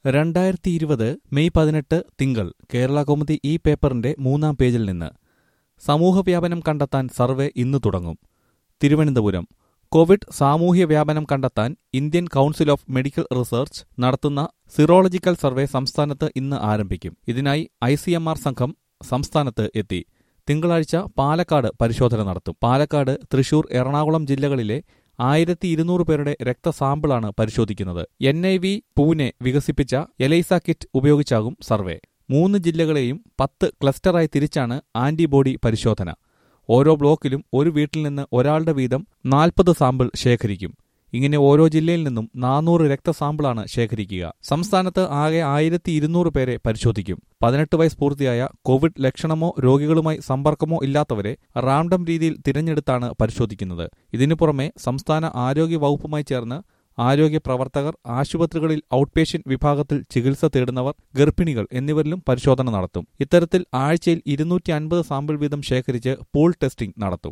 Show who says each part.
Speaker 1: രണ്ടായിരത്തി ഇരുപത് മെയ് പതിനെട്ട് തിങ്കൾ കേരള കൗമുദി ഈ പേപ്പറിന്റെ മൂന്നാം പേജിൽ നിന്ന് സമൂഹവ്യാപനം കണ്ടെത്താൻ സർവേ ഇന്ന് തുടങ്ങും തിരുവനന്തപുരം കോവിഡ് സാമൂഹ്യ വ്യാപനം കണ്ടെത്താൻ Indian council of medical research നടത്തുന്ന സിറോളജിക്കൽ സർവേ സംസ്ഥാനത്ത് ഇന്ന് ആരംഭിക്കും ഇതിനായി ഐ സംഘം സംസ്ഥാനത്ത് എത്തി തിങ്കളാഴ്ച പാലക്കാട് പരിശോധന നടത്തും പാലക്കാട് തൃശൂർ എറണാകുളം ജില്ലകളിലെ ആയിരത്തി ഇരുന്നൂറ് പേരുടെ രക്തസാമ്പിളാണ് പരിശോധിക്കുന്നത് എൻ ഐ വി പൂനെ വികസിപ്പിച്ച എലൈസ കിറ്റ് ഉപയോഗിച്ചാകും സർവേ മൂന്ന് ജില്ലകളെയും പത്ത് ക്ലസ്റ്ററായി തിരിച്ചാണ് ആന്റിബോഡി പരിശോധന ഓരോ ബ്ലോക്കിലും ഒരു വീട്ടിൽ നിന്ന് ഒരാളുടെ വീതം നാൽപ്പത് സാമ്പിൾ ശേഖരിക്കും ഇങ്ങനെ ഓരോ ജില്ലയിൽ നിന്നും നാനൂറ് രക്തസാമ്പിളാണ് ശേഖരിക്കുക സംസ്ഥാനത്ത് ആകെ ആയിരത്തി ഇരുന്നൂറ് പേരെ പരിശോധിക്കും പതിനെട്ട് വയസ്സ് പൂർത്തിയായ കോവിഡ് ലക്ഷണമോ രോഗികളുമായി സമ്പർക്കമോ ഇല്ലാത്തവരെ റാൻഡം രീതിയിൽ തിരഞ്ഞെടുത്താണ് പരിശോധിക്കുന്നത് ഇതിനു പുറമെ സംസ്ഥാന ആരോഗ്യ വകുപ്പുമായി ചേർന്ന് ആരോഗ്യ പ്രവർത്തകർ ആശുപത്രികളിൽ ഔട്ട് പേഷ്യന്റ് വിഭാഗത്തിൽ ചികിത്സ തേടുന്നവർ ഗർഭിണികൾ എന്നിവരിലും പരിശോധന നടത്തും ഇത്തരത്തിൽ ആഴ്ചയിൽ ഇരുന്നൂറ്റി അൻപത് സാമ്പിൾ വീതം ശേഖരിച്ച് പൂൾ ടെസ്റ്റിംഗ് നടത്തും